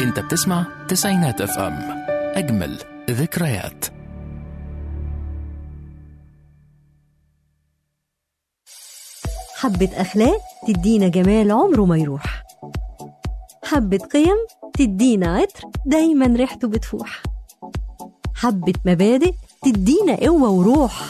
انت بتسمع تسعينات اف ام اجمل ذكريات حبة أخلاق تدينا جمال عمره ما يروح حبة قيم تدينا عطر دايما ريحته بتفوح حبة مبادئ تدينا قوة وروح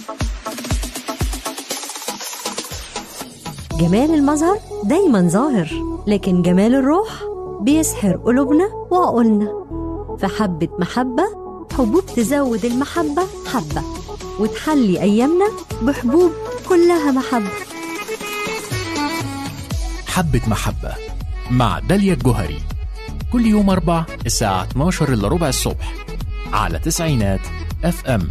جمال المظهر دايما ظاهر لكن جمال الروح بيسحر قلوبنا وعقولنا فحبة محبة حبوب تزود المحبة حبة وتحلي أيامنا بحبوب كلها محبة حبة محبة مع داليا الجوهري كل يوم أربع الساعة 12 إلا ربع الصبح على تسعينات اف ام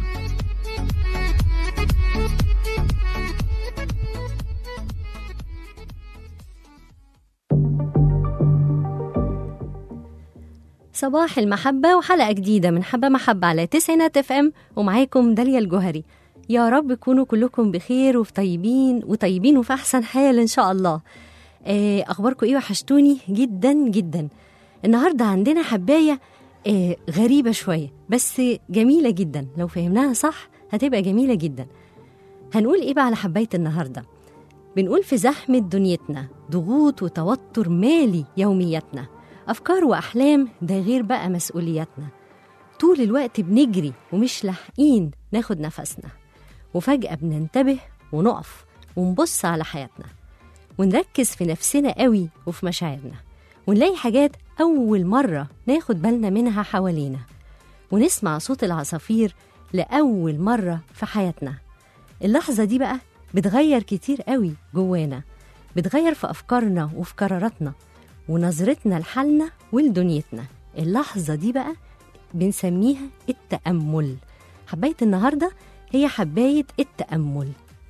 صباح المحبة وحلقة جديدة من حبة محبة على تسعينات اف ام ومعاكم داليا الجوهري يا رب تكونوا كلكم بخير وفي طيبين وطيبين وفي أحسن حال إن شاء الله آه، أخباركم إيه وحشتوني جدا جدا النهاردة عندنا حباية آه، غريبة شوية بس جميلة جدا لو فهمناها صح هتبقى جميلة جدا هنقول إيه بقى على حباية النهاردة بنقول في زحمة دنيتنا ضغوط وتوتر مالي يومياتنا أفكار وأحلام ده غير بقى مسؤولياتنا طول الوقت بنجري ومش لاحقين ناخد نفسنا وفجأة بننتبه ونقف ونبص على حياتنا ونركز في نفسنا قوي وفي مشاعرنا ونلاقي حاجات أول مرة ناخد بالنا منها حوالينا ونسمع صوت العصافير لأول مرة في حياتنا اللحظة دي بقى بتغير كتير قوي جوانا بتغير في أفكارنا وفي قراراتنا ونظرتنا لحالنا ولدنيتنا اللحظة دي بقى بنسميها التأمل حباية النهاردة هي حباية التأمل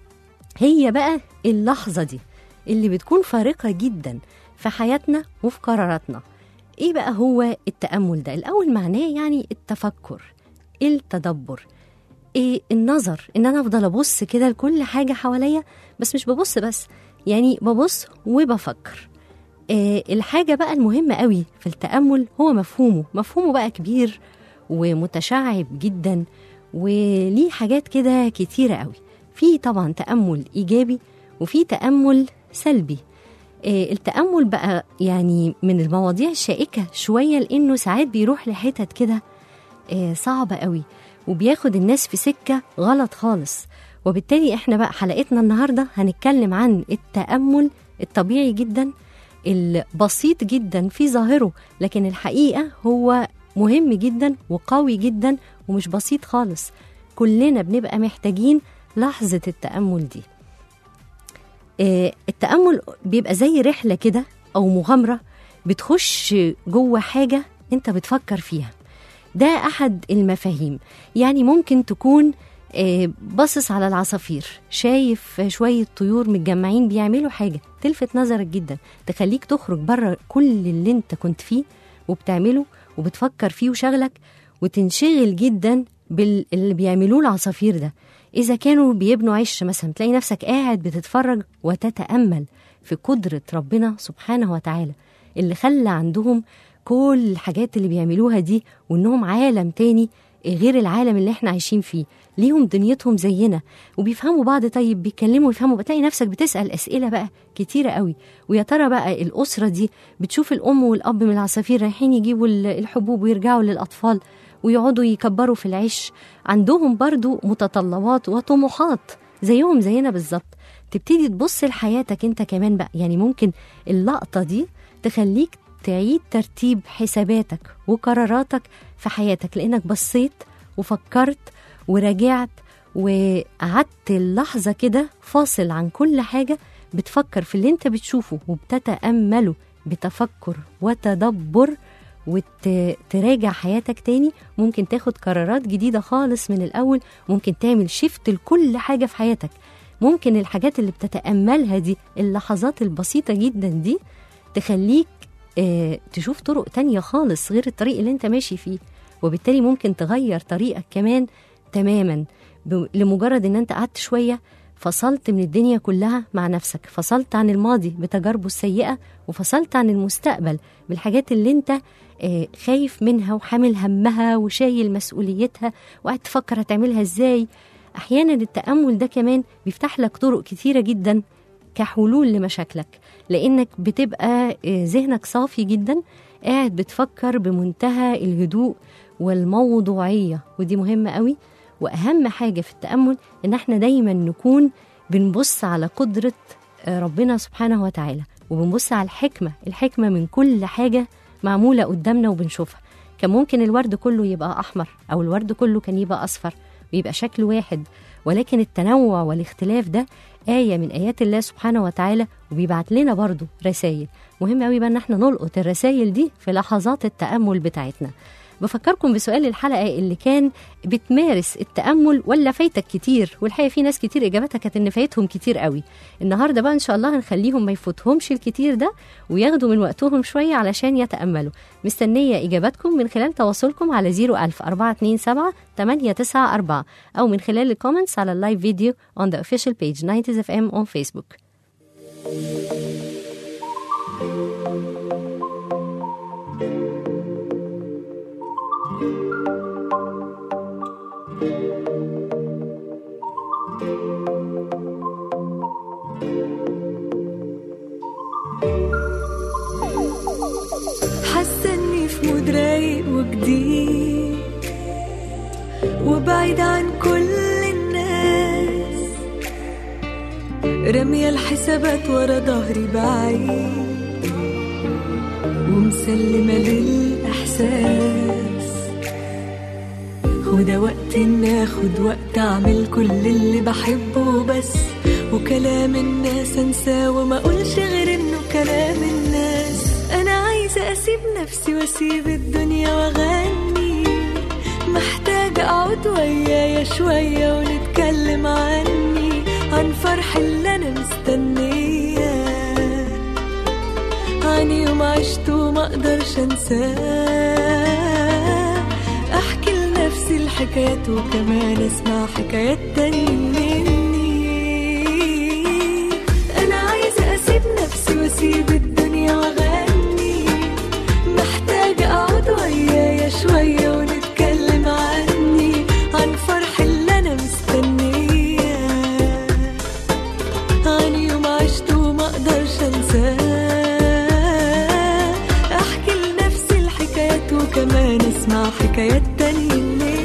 هي بقى اللحظة دي اللي بتكون فارقة جدا في حياتنا وفي قراراتنا ايه بقى هو التأمل ده الأول معناه يعني التفكر التدبر إيه النظر ان انا افضل ابص كده لكل حاجة حواليا بس مش ببص بس يعني ببص وبفكر إيه الحاجة بقى المهمة قوي في التأمل هو مفهومه مفهومه بقى كبير ومتشعب جدا وليه حاجات كده كتيرة قوي في طبعا تأمل إيجابي وفي تأمل سلبي آه، التأمل بقى يعني من المواضيع الشائكة شوية لأنه ساعات بيروح لحتت كده آه، صعبة قوي وبياخد الناس في سكة غلط خالص وبالتالي احنا بقى حلقتنا النهاردة هنتكلم عن التأمل الطبيعي جدا البسيط جدا في ظاهره لكن الحقيقة هو مهم جدا وقوي جدا ومش بسيط خالص كلنا بنبقى محتاجين لحظة التأمل دي آه، التأمل بيبقى زي رحلة كده أو مغامرة بتخش جوه حاجة أنت بتفكر فيها ده أحد المفاهيم يعني ممكن تكون آه، باصص على العصافير شايف شوية طيور متجمعين بيعملوا حاجة تلفت نظرك جدا تخليك تخرج بره كل اللي انت كنت فيه وبتعمله وبتفكر فيه وشغلك وتنشغل جدا باللي بيعملوه العصافير ده إذا كانوا بيبنوا عش مثلا تلاقي نفسك قاعد بتتفرج وتتأمل في قدرة ربنا سبحانه وتعالى اللي خلى عندهم كل الحاجات اللي بيعملوها دي وإنهم عالم تاني غير العالم اللي احنا عايشين فيه ليهم دنيتهم زينا وبيفهموا بعض طيب بيتكلموا ويفهموا بتلاقي نفسك بتسأل أسئلة بقى كتيرة قوي ويا ترى بقى الأسرة دي بتشوف الأم والأب من العصافير رايحين يجيبوا ال- الحبوب ويرجعوا للأطفال ويقعدوا يكبروا في العيش عندهم برضو متطلبات وطموحات زيهم زينا بالظبط تبتدي تبص لحياتك انت كمان بقى يعني ممكن اللقطة دي تخليك تعيد ترتيب حساباتك وقراراتك في حياتك لانك بصيت وفكرت وراجعت وقعدت اللحظة كده فاصل عن كل حاجة بتفكر في اللي انت بتشوفه وبتتأمله بتفكر وتدبر وتراجع حياتك تاني ممكن تاخد قرارات جديدة خالص من الأول ممكن تعمل شيفت لكل حاجة في حياتك ممكن الحاجات اللي بتتأملها دي اللحظات البسيطة جدا دي تخليك آه تشوف طرق تانية خالص غير الطريق اللي انت ماشي فيه وبالتالي ممكن تغير طريقك كمان تماما ب- لمجرد ان انت قعدت شوية فصلت من الدنيا كلها مع نفسك فصلت عن الماضي بتجاربه السيئة وفصلت عن المستقبل بالحاجات اللي انت آه، خايف منها وحامل همها وشايل مسؤوليتها وقاعد تفكر هتعملها ازاي احيانا التامل ده كمان بيفتح لك طرق كتيره جدا كحلول لمشاكلك لانك بتبقى آه، ذهنك صافي جدا قاعد بتفكر بمنتهى الهدوء والموضوعيه ودي مهمه قوي واهم حاجه في التامل ان احنا دايما نكون بنبص على قدره آه، ربنا سبحانه وتعالى وبنبص على الحكمه الحكمه من كل حاجه معموله قدامنا وبنشوفها كان ممكن الورد كله يبقى احمر او الورد كله كان يبقى اصفر ويبقى شكل واحد ولكن التنوع والاختلاف ده آية من آيات الله سبحانه وتعالى وبيبعت لنا برضو رسائل مهم قوي بقى ان احنا نلقط الرسائل دي في لحظات التأمل بتاعتنا بفكركم بسؤال الحلقة اللي كان بتمارس التأمل ولا فايتك كتير والحقيقة في ناس كتير إجابتها كانت إن فايتهم كتير قوي النهاردة بقى إن شاء الله هنخليهم ما يفوتهمش الكتير ده وياخدوا من وقتهم شوية علشان يتأملوا مستنية إجاباتكم من خلال تواصلكم على 01000 427 894 أو من خلال الكومنتس على اللايف فيديو on the official page 90s FM on Facebook حاسه اني في مود رايق وجديد وبعيد عن كل الناس رامية الحسابات ورا ظهري بعيد ومسلمة للإحساس وده وقت إن آخد وقت أعمل كل اللي بحبه بس وكلام الناس أنساه وما أقولش غير إنه كلام الناس أنا عايزة أسيب نفسي وأسيب الدنيا وأغني محتاجة أقعد ويايا شوية ونتكلم عني عن فرح اللي أنا مستنياه عن يوم عشته وما اقدرش انساه احكي لنفسي الحكايات وكمان اسمع حكايات تاني مني انا عايزه اسيب نفسي واسيب الدنيا واغني محتاجه اقعد ويايا شويه ونتكلم عني عن فرح اللي انا مستنياه عن يوم عشته وما اقدرش انساه احكي لنفسي الحكايات وكمان اسمع حكايات تانية مني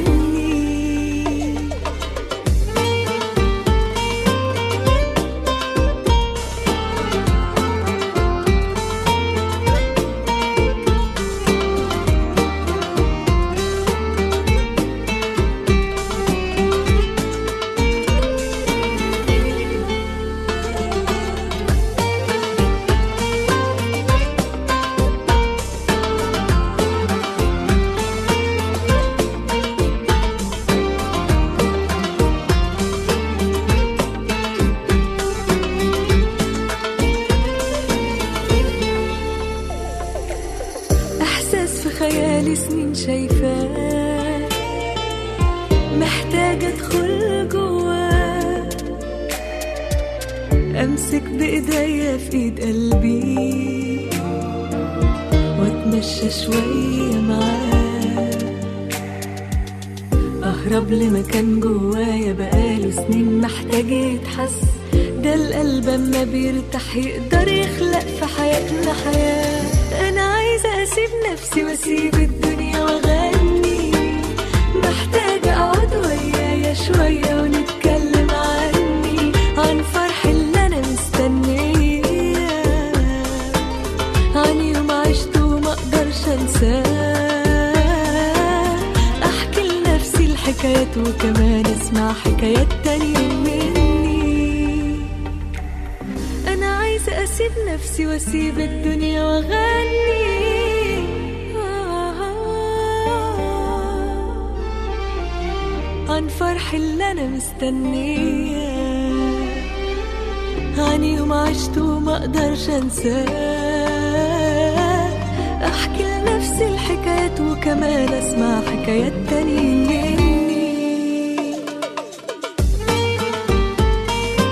احساس في خيالي سنين شايفاه محتاجة ادخل جواه امسك بايديا في ايد قلبي واتمشى شوية معاه اهرب لمكان جوايا بقاله سنين محتاج يتحس ده القلب اما بيرتاح يقدر يخلق في حياتنا حياة انا عايزة اسيب نفسي واسيب الدنيا واغني محتاجة اقعد ويايا شوية ونتكلم عني عن فرح اللي انا مستنياه عن يوم عشته وما اقدرش انساه احكي لنفسي الحكايات وكمان اسمع حكايات تانية مني انا عايزة اسيب نفسي واسيب الدنيا واغني عن فرح اللي انا مستنياه عن يوم عشته وما اقدرش انساه احكي لنفسي الحكايات وكمان اسمع حكايات تانية مني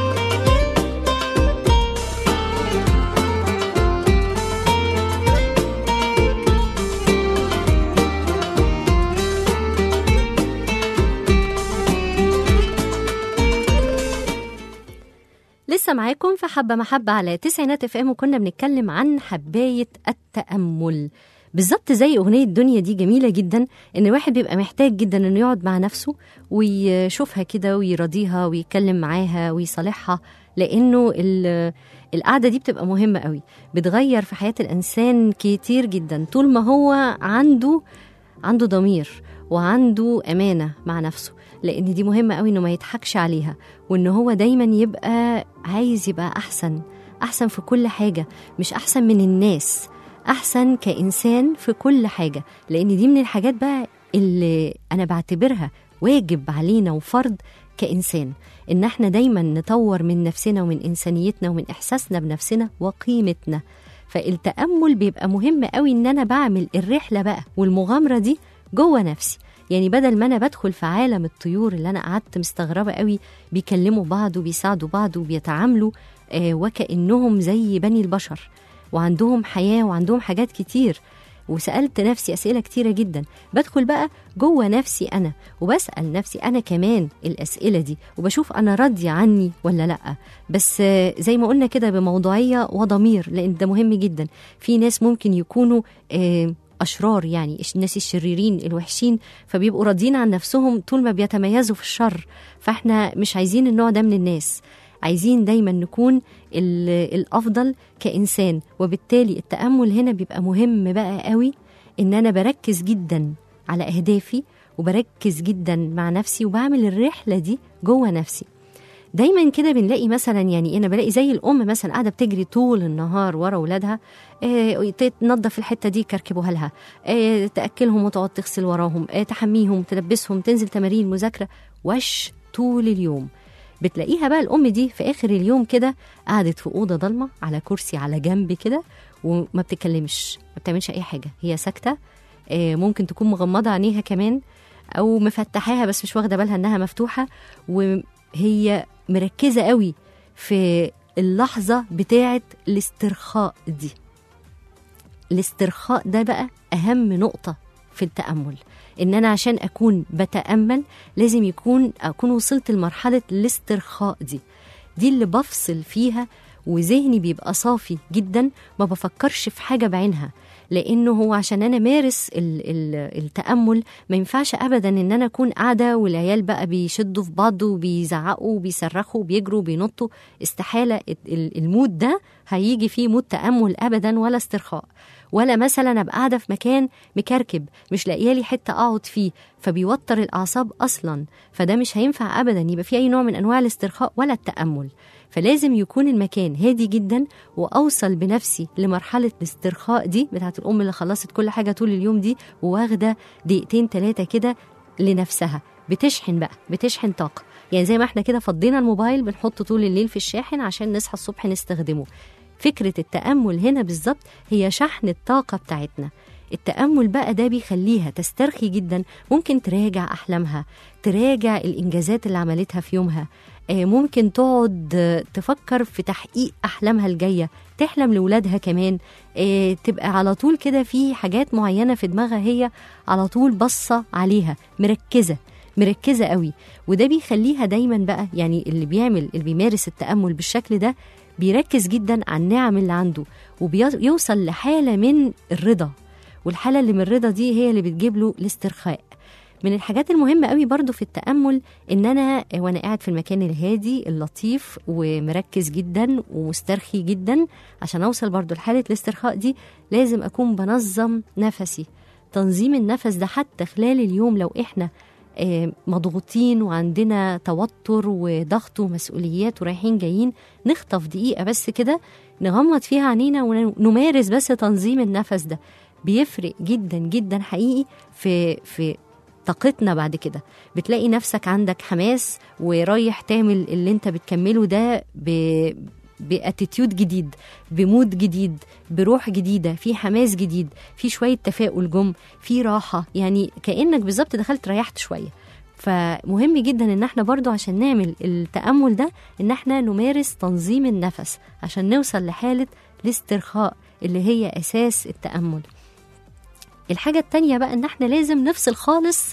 لسه معاكم في حبة محبة على تسعينات اف ام وكنا بنتكلم عن حباية التأمل بالظبط زي أغنية الدنيا دي جميلة جدا إن الواحد بيبقى محتاج جدا إنه يقعد مع نفسه ويشوفها كده ويراضيها ويتكلم معاها ويصالحها لأنه ال- القعدة دي بتبقى مهمة قوي بتغير في حياة الإنسان كتير جدا طول ما هو عنده عنده ضمير وعنده أمانة مع نفسه لأن دي مهمة قوي إنه ما يضحكش عليها وإن هو دايما يبقى عايز يبقى أحسن أحسن في كل حاجة مش أحسن من الناس أحسن كإنسان في كل حاجة لأن دي من الحاجات بقى اللي أنا بعتبرها واجب علينا وفرض كإنسان إن احنا دايما نطور من نفسنا ومن إنسانيتنا ومن إحساسنا بنفسنا وقيمتنا فالتأمل بيبقى مهم قوي إن أنا بعمل الرحلة بقى والمغامرة دي جوه نفسي يعني بدل ما أنا بدخل في عالم الطيور اللي أنا قعدت مستغربة قوي بيكلموا بعض وبيساعدوا بعض وبيتعاملوا آه وكأنهم زي بني البشر وعندهم حياة وعندهم حاجات كتير وسألت نفسي أسئلة كتيرة جدا بدخل بقى جوه نفسي أنا وبسأل نفسي أنا كمان الأسئلة دي وبشوف أنا راضية عني ولا لأ بس آه، زي ما قلنا كده بموضوعية وضمير لأن ده مهم جدا في ناس ممكن يكونوا آه، أشرار يعني الناس الشريرين الوحشين فبيبقوا راضيين عن نفسهم طول ما بيتميزوا في الشر فاحنا مش عايزين النوع ده من الناس عايزين دايما نكون ال- الافضل كانسان وبالتالي التامل هنا بيبقى مهم بقى قوي ان انا بركز جدا على اهدافي وبركز جدا مع نفسي وبعمل الرحله دي جوه نفسي دايما كده بنلاقي مثلا يعني انا بلاقي زي الام مثلا قاعده بتجري طول النهار ورا اولادها آه، تنظف الحته دي كركبوها لها آه، تاكلهم وتقعد تغسل وراهم آه، تحميهم تلبسهم تنزل تمارين مذاكره وش طول اليوم بتلاقيها بقى الام دي في اخر اليوم كده قعدت في اوضه ضلمه على كرسي على جنب كده وما بتتكلمش ما بتعملش اي حاجه هي ساكته آه، ممكن تكون مغمضه عينيها كمان او مفتحاها بس مش واخده بالها انها مفتوحه وهي مركزه قوي في اللحظه بتاعه الاسترخاء دي الاسترخاء ده بقى اهم نقطه في التامل ان انا عشان اكون بتامل لازم يكون اكون وصلت لمرحله الاسترخاء دي دي اللي بفصل فيها وذهني بيبقى صافي جدا ما بفكرش في حاجه بعينها لانه هو عشان انا مارس ال- ال- التامل ما ينفعش ابدا ان انا اكون قاعده والعيال بقى بيشدوا في بعض وبيزعقوا وبيصرخوا وبيجروا وبينطوا استحاله ال- المود ده هيجي فيه مود تامل ابدا ولا استرخاء ولا مثلا ابقى قاعده في مكان مكركب مش لاقيه لي حته اقعد فيه فبيوتر الاعصاب اصلا فده مش هينفع ابدا يبقى في اي نوع من انواع الاسترخاء ولا التامل فلازم يكون المكان هادي جدا واوصل بنفسي لمرحله الاسترخاء دي بتاعت الام اللي خلصت كل حاجه طول اليوم دي وواخده دقيقتين ثلاثه كده لنفسها بتشحن بقى بتشحن طاقه يعني زي ما احنا كده فضينا الموبايل بنحطه طول الليل في الشاحن عشان نصحى الصبح نستخدمه فكرة التأمل هنا بالظبط هي شحن الطاقة بتاعتنا التأمل بقى ده بيخليها تسترخي جدا ممكن تراجع أحلامها تراجع الإنجازات اللي عملتها في يومها آه، ممكن تقعد آه، تفكر في تحقيق أحلامها الجاية تحلم لولادها كمان آه، تبقى على طول كده في حاجات معينة في دماغها هي على طول بصة عليها مركزة مركزة قوي وده بيخليها دايما بقى يعني اللي بيعمل اللي بيمارس التأمل بالشكل ده بيركز جدا على النعم اللي عنده وبيوصل لحالة من الرضا والحالة اللي من الرضا دي هي اللي بتجيب له الاسترخاء من الحاجات المهمة قوي برضو في التأمل إن أنا وأنا قاعد في المكان الهادي اللطيف ومركز جدا ومسترخي جدا عشان أوصل برضو لحالة الاسترخاء دي لازم أكون بنظم نفسي تنظيم النفس ده حتى خلال اليوم لو إحنا آه، مضغوطين وعندنا توتر وضغط ومسؤوليات ورايحين جايين نخطف دقيقة بس كده نغمض فيها عينينا ونمارس بس تنظيم النفس ده بيفرق جدا جدا حقيقي في في طاقتنا بعد كده بتلاقي نفسك عندك حماس ورايح تعمل اللي انت بتكمله ده ب باتيتيود جديد بمود جديد بروح جديده في حماس جديد في شويه تفاؤل جم في راحه يعني كانك بالظبط دخلت ريحت شويه فمهم جدا ان احنا برضو عشان نعمل التامل ده ان احنا نمارس تنظيم النفس عشان نوصل لحاله الاسترخاء اللي هي اساس التامل الحاجة التانية بقى إن إحنا لازم نفصل خالص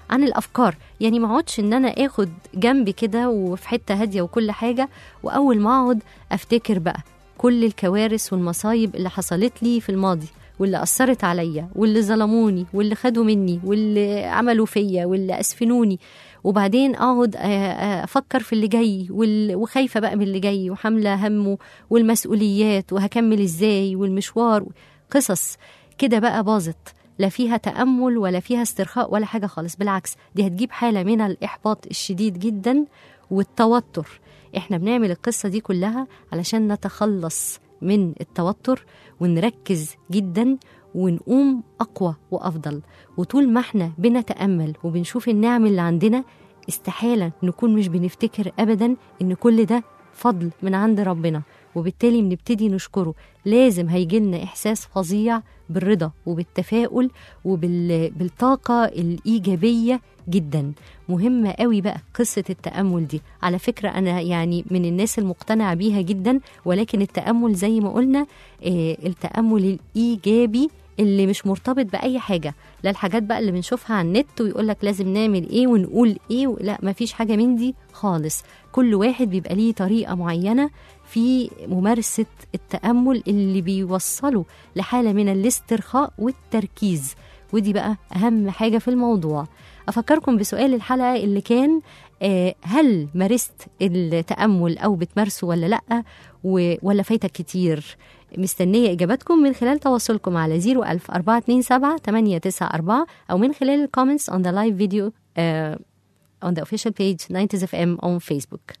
عن الافكار يعني ما اقعدش ان انا اخد جنبي كده وفي حته هاديه وكل حاجه واول ما اقعد افتكر بقى كل الكوارث والمصايب اللي حصلت لي في الماضي واللي أثرت عليا واللي ظلموني واللي خدوا مني واللي عملوا فيا واللي أسفنوني وبعدين أقعد آه، آه، أفكر في اللي جاي وال- وخايفة بقى من اللي جاي وحاملة همه والمسؤوليات وهكمل إزاي والمشوار قصص كده بقى باظت لا فيها تأمل ولا فيها استرخاء ولا حاجة خالص بالعكس دي هتجيب حالة من الإحباط الشديد جدا والتوتر احنا بنعمل القصة دي كلها علشان نتخلص من التوتر ونركز جدا ونقوم أقوى وأفضل وطول ما احنا بنتأمل وبنشوف النعم اللي عندنا استحالة نكون مش بنفتكر أبدا إن كل ده فضل من عند ربنا وبالتالي بنبتدي نشكره لازم هيجيلنا إحساس فظيع بالرضا وبالتفاؤل وبالطاقة الإيجابية جدا مهمة قوي بقى قصة التأمل دي على فكرة أنا يعني من الناس المقتنعة بيها جدا ولكن التأمل زي ما قلنا آه التأمل الإيجابي اللي مش مرتبط بأي حاجة لا الحاجات بقى اللي بنشوفها على النت ويقول لك لازم نعمل ايه ونقول ايه و... لا مفيش حاجة من دي خالص كل واحد بيبقى ليه طريقة معينة في ممارسة التأمل اللي بيوصله لحالة من الاسترخاء والتركيز ودي بقى أهم حاجة في الموضوع أفكركم بسؤال الحلقة اللي كان آه، هل مارست التأمل أو بتمارسه ولا لأ و- ولا فايتك كتير مستنية إجاباتكم من خلال تواصلكم على 01000 427 894 أو من خلال الكومنتس on the live video uh, on the official page 90s FM on Facebook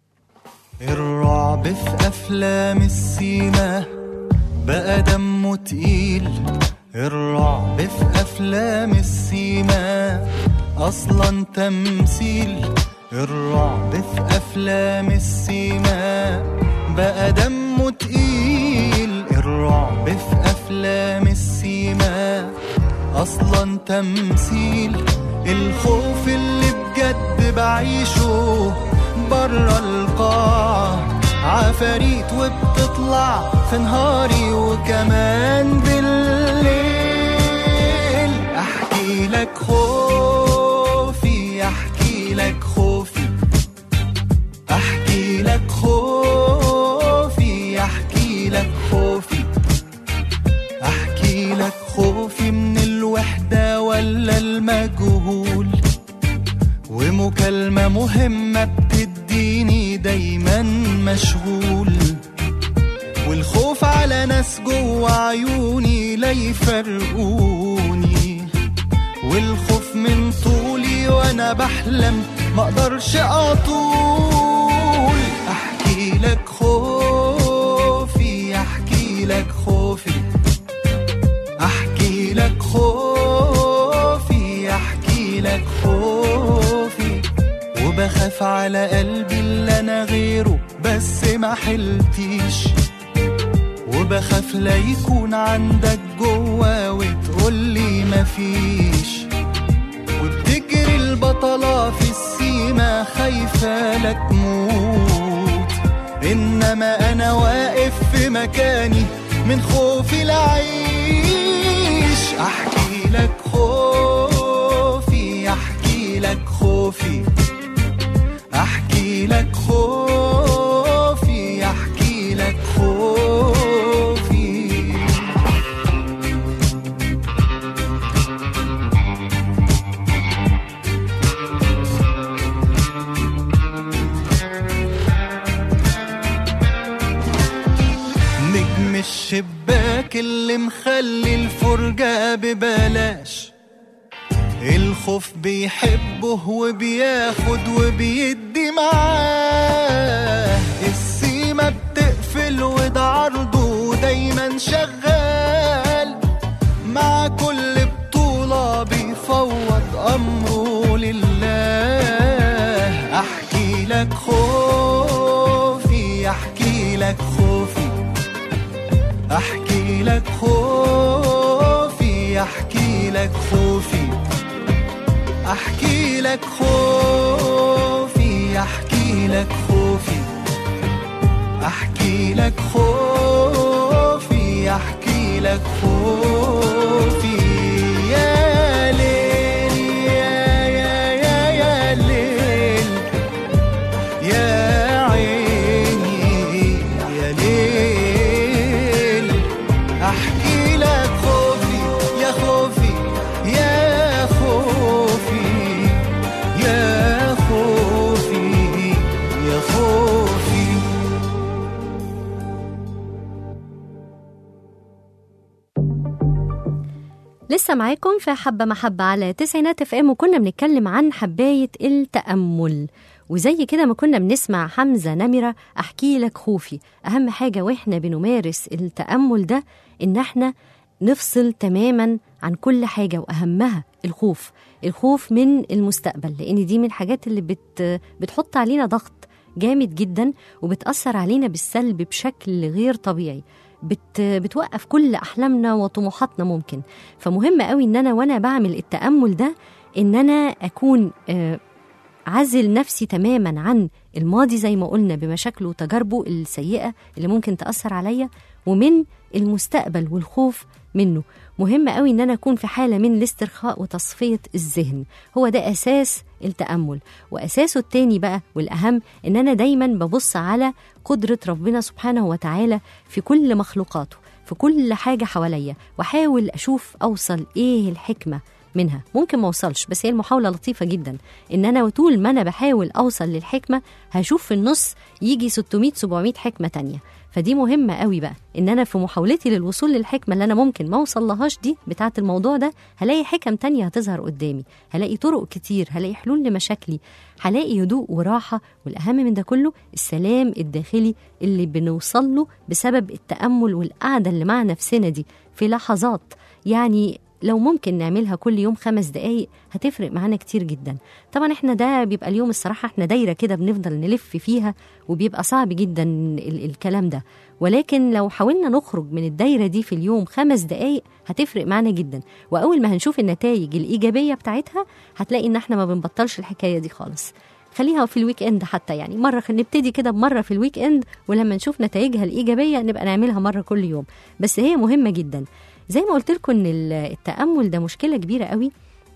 الرعب في أفلام السيما بقى دمه تقيل الرعب في أفلام السيما أصلا تمثيل الرعب في أفلام السيما بقى دمه تقيل الرعب في أفلام السيما أصلا تمثيل الخوف اللي بجد بعيشه برا القاعة عفاريت وبتطلع في نهاري وكمان بالليل احكي لك خوفي احكي لك خوفي احكي لك خوفي احكي لك خوفي احكي لك خوفي من الوحدة ولا المجهول ومكالمة مهمة بتديني دايما مشغول والخوف على ناس جوا عيوني لا يفرقوني والخوف من طولي وانا بحلم ما اقدرش اطول احكي لك خوفي احكي لك خوفي احكي لك خوفي احكي لك خوفي وبخاف على قلبي اللي انا غيره بس ما حلتيش وبخاف لا يكون عندك جوا وتقولي مفيش وبتجري البطلة في السيما خايفة لا تموت إنما أنا واقف في مكاني من خوفي لعيش أحكي لك خوفي أحكي لك خوفي أحكي لك خوفي أحكي لك خوفي نجم الشباك اللي مخلي الفرجة ببلاش الخوف بيحبه وبياخد وبيدي معاه السيما بتقفل وده عرضه دايما شغال مع كل بطولة بيفوض أمره لله أحكي لك خوفي أحكي لك خوفي أحكي لك خوفي أحكي لك خوفي أحكي لك خوفي أحكي لك خوفي أحكي لك خوفي أحكي لك خوفي يا ليلي يا يا لسه معاكم في حبة محبة على تسعينات اف ام وكنا بنتكلم عن حباية التأمل وزي كده ما كنا بنسمع حمزة نمرة أحكي لك خوفي أهم حاجة وإحنا بنمارس التأمل ده إن إحنا نفصل تماما عن كل حاجة وأهمها الخوف الخوف من المستقبل لأن دي من الحاجات اللي بت بتحط علينا ضغط جامد جدا وبتأثر علينا بالسلب بشكل غير طبيعي بت بتوقف كل احلامنا وطموحاتنا ممكن فمهم قوي ان انا وانا بعمل التامل ده ان انا اكون آه، عزل نفسي تماما عن الماضي زي ما قلنا بمشاكله وتجاربه السيئه اللي ممكن تاثر عليا ومن المستقبل والخوف منه مهم قوي ان انا اكون في حاله من الاسترخاء وتصفيه الذهن هو ده اساس التامل واساسه التاني بقى والاهم ان انا دايما ببص على قدره ربنا سبحانه وتعالى في كل مخلوقاته في كل حاجه حواليا واحاول اشوف اوصل ايه الحكمه منها ممكن ما اوصلش بس هي المحاوله لطيفه جدا ان انا طول ما انا بحاول اوصل للحكمه هشوف في النص يجي 600 700 حكمه تانية فدي مهمه قوي بقى ان انا في محاولتي للوصول للحكمه اللي انا ممكن ما اوصلهاش دي بتاعه الموضوع ده هلاقي حكم تانية هتظهر قدامي هلاقي طرق كتير هلاقي حلول لمشاكلي هلاقي هدوء وراحه والاهم من ده كله السلام الداخلي اللي بنوصل له بسبب التامل والقعده اللي مع نفسنا دي في لحظات يعني لو ممكن نعملها كل يوم خمس دقايق هتفرق معانا كتير جدا طبعا احنا ده بيبقى اليوم الصراحة احنا دايرة كده بنفضل نلف فيها وبيبقى صعب جدا ال- الكلام ده ولكن لو حاولنا نخرج من الدايرة دي في اليوم خمس دقايق هتفرق معانا جدا وأول ما هنشوف النتائج الإيجابية بتاعتها هتلاقي إن احنا ما بنبطلش الحكاية دي خالص خليها في الويك اند حتى يعني مره خ- نبتدي كده بمره في الويك اند ولما نشوف نتائجها الايجابيه نبقى نعملها مره كل يوم بس هي مهمه جدا زي ما قلت لكم ان ال- التامل ده مشكله كبيره قوي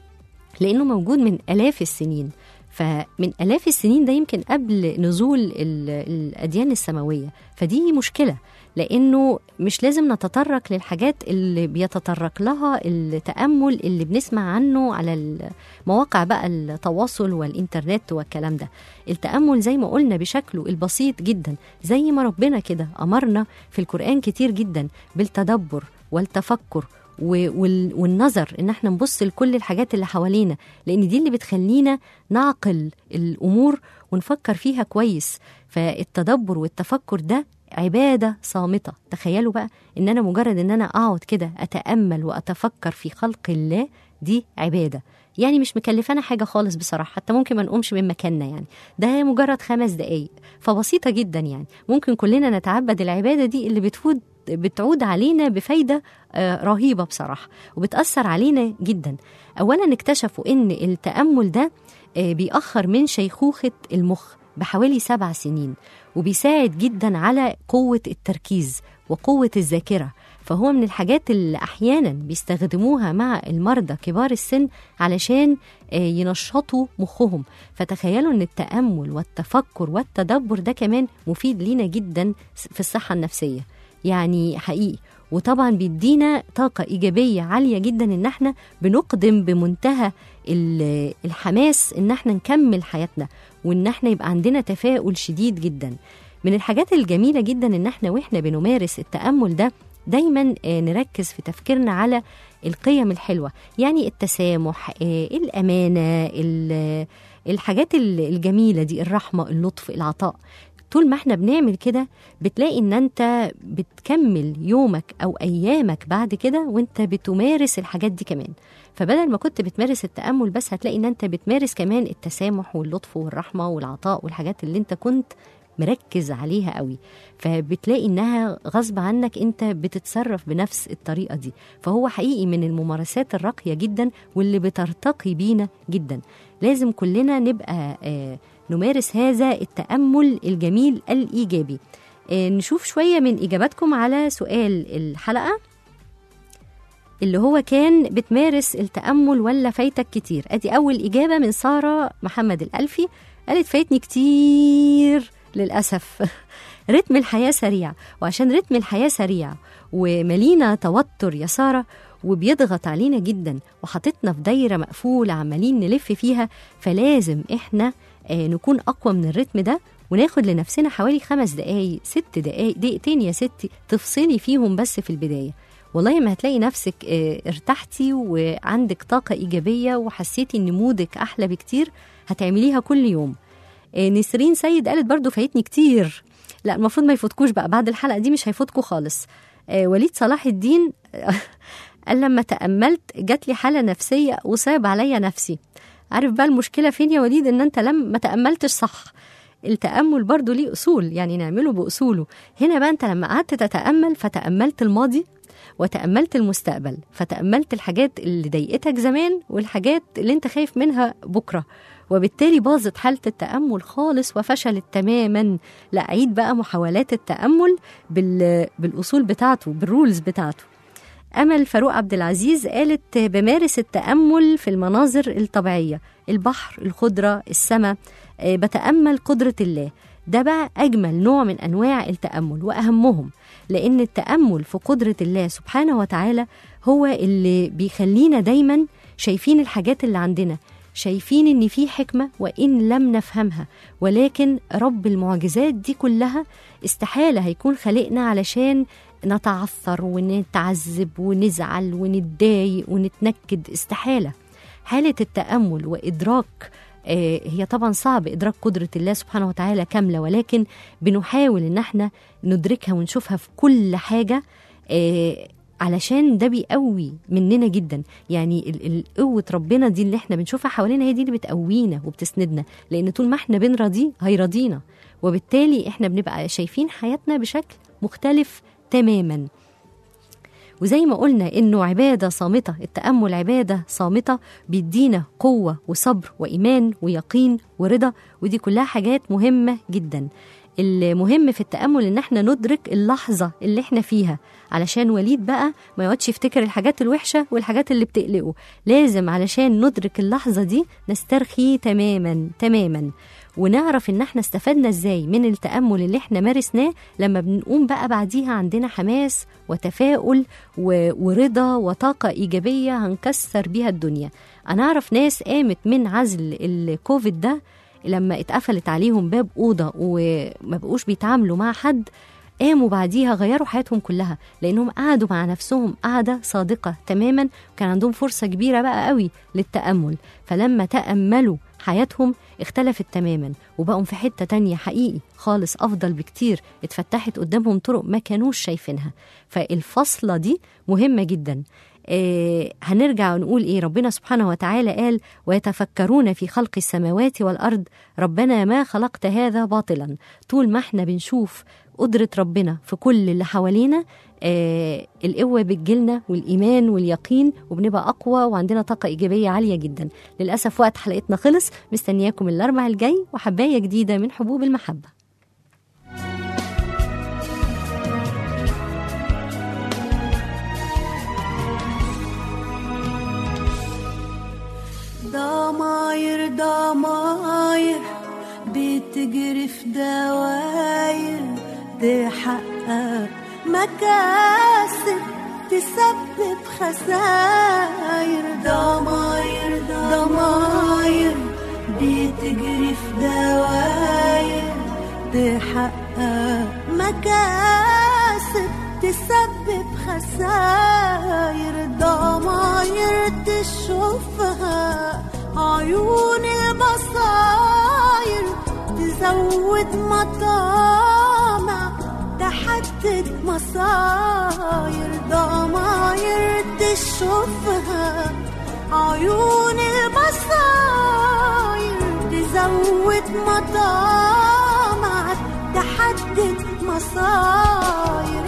لانه موجود من الاف السنين فمن الاف السنين ده يمكن قبل نزول ال- الاديان السماويه فدي مشكله لانه مش لازم نتطرق للحاجات اللي بيتطرق لها التامل اللي بنسمع عنه على مواقع بقى التواصل والانترنت والكلام ده التامل زي ما قلنا بشكله البسيط جدا زي ما ربنا كده امرنا في القران كتير جدا بالتدبر والتفكر و- وال- والنظر ان احنا نبص لكل الحاجات اللي حوالينا لان دي اللي بتخلينا نعقل الامور ونفكر فيها كويس فالتدبر والتفكر ده عبادة صامتة تخيلوا بقى ان انا مجرد ان انا اقعد كده اتأمل واتفكر في خلق الله دي عبادة يعني مش مكلفانا حاجة خالص بصراحة حتى ممكن ما نقومش من مكاننا يعني ده هي مجرد خمس دقايق فبسيطة جدا يعني ممكن كلنا نتعبد العبادة دي اللي بتفوت بتعود علينا بفايدة آه، رهيبة بصراحة وبتأثر علينا جدا أولا اكتشفوا إن التأمل ده آه، بيأخر من شيخوخة المخ بحوالي سبع سنين وبيساعد جدا على قوة التركيز وقوة الذاكرة فهو من الحاجات اللي أحيانا بيستخدموها مع المرضى كبار السن علشان آه، ينشطوا مخهم فتخيلوا ان التأمل والتفكر والتدبر ده كمان مفيد لينا جدا في الصحة النفسية يعني حقيقي وطبعا بيدينا طاقة إيجابية عالية جدا إن احنا بنقدم بمنتهى ال- الحماس إن احنا نكمل حياتنا وإن احنا يبقى عندنا تفاؤل شديد جدا من الحاجات الجميلة جدا إن احنا وإحنا بنمارس التأمل ده دايما آه، نركز في تفكيرنا على القيم الحلوة يعني التسامح آه، الأمانة ال- الحاجات ال- الجميلة دي الرحمة اللطف العطاء طول ما احنا بنعمل كده بتلاقي ان انت بتكمل يومك او ايامك بعد كده وانت بتمارس الحاجات دي كمان فبدل ما كنت بتمارس التامل بس هتلاقي ان انت بتمارس كمان التسامح واللطف والرحمه والعطاء والحاجات اللي انت كنت مركز عليها قوي فبتلاقي انها غصب عنك انت بتتصرف بنفس الطريقه دي فهو حقيقي من الممارسات الراقيه جدا واللي بترتقي بينا جدا لازم كلنا نبقى آه نمارس هذا التامل الجميل الايجابي آه نشوف شويه من اجاباتكم على سؤال الحلقه اللي هو كان بتمارس التامل ولا فايتك كتير ادي اول اجابه من ساره محمد الالفي قالت فايتني كتير للاسف رتم الحياه سريع وعشان رتم الحياه سريع وملينا توتر يا ساره وبيضغط علينا جدا وحاططنا في دايره مقفوله عمالين نلف فيها فلازم احنا آه نكون اقوى من الرتم ده وناخد لنفسنا حوالي خمس دقايق ست دقايق دقيقتين يا ستي تفصلي فيهم بس في البدايه والله ما هتلاقي نفسك آه، ارتحتي وعندك طاقة إيجابية وحسيتي إن مودك أحلى بكتير هتعمليها كل يوم آه، نسرين سيد قالت برضو فايتني كتير لا المفروض ما يفوتكوش بقى بعد الحلقة دي مش هيفوتكوا خالص آه، وليد صلاح الدين قال لما تأملت جات لي حالة نفسية وصعب عليا نفسي عارف بقى المشكلة فين يا وليد ان انت لم ما تأملتش صح التأمل برضو ليه أصول يعني نعمله بأصوله هنا بقى انت لما قعدت تتأمل فتأملت الماضي وتأملت المستقبل فتأملت الحاجات اللي ضايقتك زمان والحاجات اللي انت خايف منها بكرة وبالتالي باظت حالة التأمل خالص وفشلت تماما لا عيد بقى محاولات التأمل بال... بالأصول بتاعته بالرولز بتاعته أمل فاروق عبد العزيز قالت بمارس التأمل في المناظر الطبيعية البحر الخضرة السماء آه، بتأمل قدرة الله ده بقى أجمل نوع من أنواع التأمل وأهمهم لأن التأمل في قدرة الله سبحانه وتعالى هو اللي بيخلينا دايما شايفين الحاجات اللي عندنا شايفين ان في حكمه وان لم نفهمها ولكن رب المعجزات دي كلها استحاله هيكون خلقنا علشان نتعثر ونتعذب ونزعل ونتضايق ونتنكد استحاله حاله التامل وادراك آه، هي طبعا صعب ادراك قدره الله سبحانه وتعالى كامله ولكن بنحاول ان احنا ندركها ونشوفها في كل حاجه آه، علشان ده بيقوي مننا جدا يعني ال- ال- قوه ربنا دي اللي احنا بنشوفها حوالينا هي دي اللي بتقوينا وبتسندنا لان طول ما احنا بنرضيه هيرضينا وبالتالي احنا بنبقى شايفين حياتنا بشكل مختلف تماما وزي ما قلنا انه عباده صامته التامل عباده صامته بيدينا قوه وصبر وايمان ويقين ورضا ودي كلها حاجات مهمه جدا المهم في التامل ان احنا ندرك اللحظه اللي احنا فيها علشان وليد بقى ما يقعدش يفتكر الحاجات الوحشه والحاجات اللي بتقلقه لازم علشان ندرك اللحظه دي نسترخي تماما تماما ونعرف ان احنا استفدنا ازاي من التامل اللي احنا مارسناه لما بنقوم بقى بعديها عندنا حماس وتفاؤل و- ورضا وطاقه ايجابيه هنكسر بيها الدنيا انا اعرف ناس قامت من عزل الكوفيد ده لما اتقفلت عليهم باب اوضه وما بقوش بيتعاملوا مع حد قاموا بعديها غيروا حياتهم كلها لانهم قعدوا مع نفسهم قعده صادقه تماما وكان عندهم فرصه كبيره بقى قوي للتامل فلما تاملوا حياتهم اختلفت تماما وبقوا في حته تانية حقيقي خالص افضل بكتير اتفتحت قدامهم طرق ما كانوش شايفينها فالفصله دي مهمه جدا آه هنرجع ونقول ايه ربنا سبحانه وتعالى قال ويتفكرون في خلق السماوات والارض ربنا ما خلقت هذا باطلا طول ما احنا بنشوف قدرة ربنا في كل اللي حوالينا آه القوة بتجيلنا والإيمان واليقين وبنبقى أقوى وعندنا طاقة إيجابية عالية جدا للأسف وقت حلقتنا خلص مستنياكم الأربع الجاي وحباية جديدة من حبوب المحبة ضماير ضماير بتجري في دواير تحقق مكاسب تسبب خساير ضماير ضماير بتجري في دواير تحقق مكاسب تسبب خساير ضماير تشوفها عيون البصاير تزود مطامع تحدد مصاير ضماير تشوفها عيون البصاير تزود مطامع تحدد مصاير